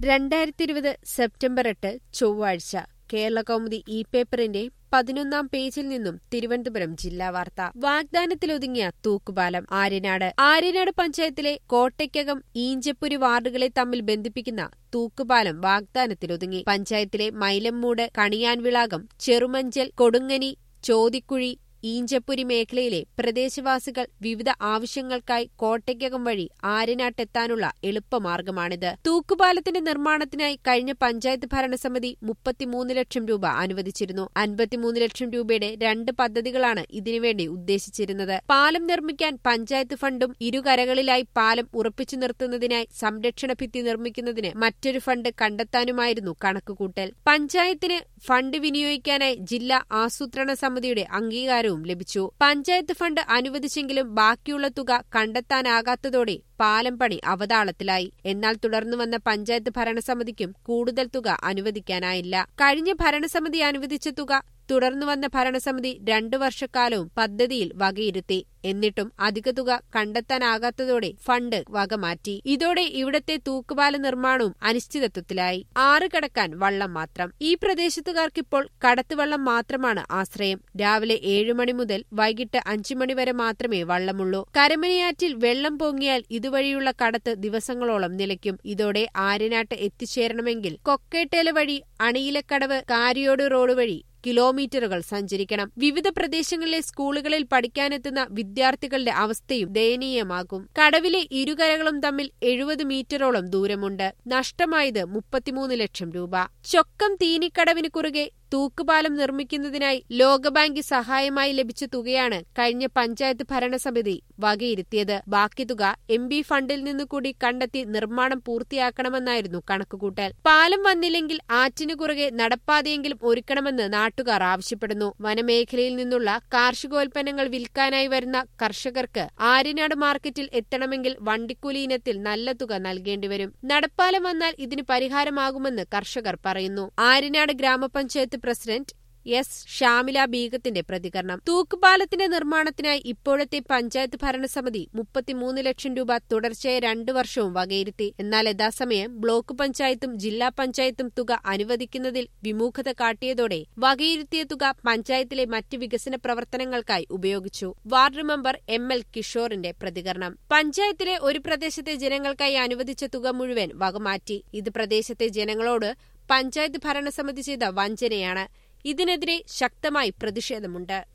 രണ്ടായിരത്തി ഇരുപത് സെപ്റ്റംബർ എട്ട് ചൊവ്വാഴ്ച കേരള കൗമുദി ഇ പേപ്പറിന്റെ പതിനൊന്നാം പേജിൽ നിന്നും തിരുവനന്തപുരം ജില്ലാ വാർത്ത വാഗ്ദാനത്തിലൊതുങ്ങിയ തൂക്കുപാലം ആര്യനാട് ആര്യനാട് പഞ്ചായത്തിലെ കോട്ടയ്ക്കകം ഈഞ്ചപ്പുരി വാർഡുകളെ തമ്മിൽ ബന്ധിപ്പിക്കുന്ന തൂക്കുപാലം വാഗ്ദാനത്തിലൊതുങ്ങി പഞ്ചായത്തിലെ മൈലമ്മൂട് കണിയാൻവിളാകം ചെറുമഞ്ചൽ കൊടുങ്ങനി ചോതിക്കുഴി ഈഞ്ചപ്പുരി മേഖലയിലെ പ്രദേശവാസികൾ വിവിധ ആവശ്യങ്ങൾക്കായി കോട്ടയ്ക്കകം വഴി ആര്യനാട്ടെത്താനുള്ള എളുപ്പമാർഗമാണിത് തൂക്കുപാലത്തിന്റെ നിർമ്മാണത്തിനായി കഴിഞ്ഞ പഞ്ചായത്ത് ഭരണസമിതി മുപ്പത്തിമൂന്ന് ലക്ഷം രൂപ അനുവദിച്ചിരുന്നു അൻപത്തിമൂന്ന് ലക്ഷം രൂപയുടെ രണ്ട് പദ്ധതികളാണ് ഇതിനുവേണ്ടി ഉദ്ദേശിച്ചിരുന്നത് പാലം നിർമ്മിക്കാൻ പഞ്ചായത്ത് ഫണ്ടും ഇരുകരകളിലായി പാലം ഉറപ്പിച്ചു നിർത്തുന്നതിനായി സംരക്ഷണ ഭിത്തി നിർമ്മിക്കുന്നതിന് മറ്റൊരു ഫണ്ട് കണ്ടെത്താനുമായിരുന്നു കണക്കുകൂട്ടൽ പഞ്ചായത്തിന് ഫണ്ട് വിനിയോഗിക്കാനായി ജില്ലാ ആസൂത്രണ സമിതിയുടെ അംഗീകാരവും ലഭിച്ചു പഞ്ചായത്ത് ഫണ്ട് അനുവദിച്ചെങ്കിലും ബാക്കിയുള്ള തുക കണ്ടെത്താനാകാത്തതോടെ പാലം പണി അവതാളത്തിലായി എന്നാൽ തുടർന്നു വന്ന പഞ്ചായത്ത് ഭരണസമിതിക്കും കൂടുതൽ തുക അനുവദിക്കാനായില്ല കഴിഞ്ഞ ഭരണസമിതി അനുവദിച്ച തുക തുടർന്നു വന്ന ഭരണസമിതി രണ്ടു വർഷക്കാലവും പദ്ധതിയിൽ വകയിരുത്തി എന്നിട്ടും അധിക തുക കണ്ടെത്താനാകാത്തതോടെ ഫണ്ട് വകമാറ്റി ഇതോടെ ഇവിടത്തെ തൂക്കുപാല നിർമ്മാണവും അനിശ്ചിതത്വത്തിലായി ആറ് കടക്കാൻ വള്ളം മാത്രം ഈ പ്രദേശത്തുകാർക്കിപ്പോൾ കടത്തുവള്ളം മാത്രമാണ് ആശ്രയം രാവിലെ ഏഴു മണി മുതൽ വൈകിട്ട് അഞ്ചു മണി വരെ മാത്രമേ വള്ളമുള്ളൂ കരമനയാറ്റിൽ വെള്ളം പൊങ്ങിയാൽ ഇതുവഴിയുള്ള കടത്ത് ദിവസങ്ങളോളം നിലയ്ക്കും ഇതോടെ ആര്യനാട്ട് എത്തിച്ചേരണമെങ്കിൽ കൊക്കേട്ടേല വഴി അണിയിലക്കടവ് കാരിയോട് റോഡ് വഴി കിലോമീറ്ററുകൾ സഞ്ചരിക്കണം വിവിധ പ്രദേശങ്ങളിലെ സ്കൂളുകളിൽ പഠിക്കാനെത്തുന്ന വിദ്യാർത്ഥികളുടെ അവസ്ഥയും ദയനീയമാകും കടവിലെ ഇരുകരകളും തമ്മിൽ എഴുപത് മീറ്ററോളം ദൂരമുണ്ട് നഷ്ടമായത് മുപ്പത്തിമൂന്ന് ലക്ഷം രൂപ ചൊക്കം തീനിക്കടവിന് കുറുകെ തൂക്കുപാലം നിർമ്മിക്കുന്നതിനായി ലോകബാങ്ക് സഹായമായി ലഭിച്ച തുകയാണ് കഴിഞ്ഞ പഞ്ചായത്ത് ഭരണസമിതി വകയിരുത്തിയത് ബാക്കി തുക എം ബി ഫണ്ടിൽ നിന്നുകൂടി കണ്ടെത്തി നിർമ്മാണം പൂർത്തിയാക്കണമെന്നായിരുന്നു കണക്കുകൂട്ടൽ പാലം വന്നില്ലെങ്കിൽ ആറ്റിനു കുറുകെ നടപ്പാതയെങ്കിലും ഒരുക്കണമെന്ന് നാട്ടുകാർ ആവശ്യപ്പെടുന്നു വനമേഖലയിൽ നിന്നുള്ള കാർഷികോൽപ്പന്നങ്ങൾ വിൽക്കാനായി വരുന്ന കർഷകർക്ക് ആര്യനാട് മാർക്കറ്റിൽ എത്തണമെങ്കിൽ വണ്ടിക്കൂലി ഇനത്തിൽ നല്ല തുക നൽകേണ്ടിവരും നടപ്പാലം വന്നാൽ ഇതിന് പരിഹാരമാകുമെന്ന് കർഷകർ പറയുന്നു ആര്യനാട് ഗ്രാമപഞ്ചായത്ത് പ്രസിഡന്റ് എസ് ഷാമില ബീഗത്തിന്റെ പ്രതികരണം തൂക്കുപാലത്തിന്റെ നിർമ്മാണത്തിനായി ഇപ്പോഴത്തെ പഞ്ചായത്ത് ഭരണസമിതി മുപ്പത്തിമൂന്ന് ലക്ഷം രൂപ തുടർച്ചയായ രണ്ടു വർഷവും വകയിരുത്തി എന്നാൽ യഥാസമയം ബ്ലോക്ക് പഞ്ചായത്തും ജില്ലാ പഞ്ചായത്തും തുക അനുവദിക്കുന്നതിൽ വിമുഖത കാട്ടിയതോടെ വകയിരുത്തിയ തുക പഞ്ചായത്തിലെ മറ്റ് വികസന പ്രവർത്തനങ്ങൾക്കായി ഉപയോഗിച്ചു വാർഡ് മെമ്പർ എം എൽ കിഷോറിന്റെ പ്രതികരണം പഞ്ചായത്തിലെ ഒരു പ്രദേശത്തെ ജനങ്ങൾക്കായി അനുവദിച്ച തുക മുഴുവൻ വകമാറ്റി ഇത് പ്രദേശത്തെ ജനങ്ങളോട് പഞ്ചായത്ത് ഭരണസമിതി ചെയ്ത വഞ്ചനയാണ് ഇതിനെതിരെ ശക്തമായി പ്രതിഷേധമുണ്ട്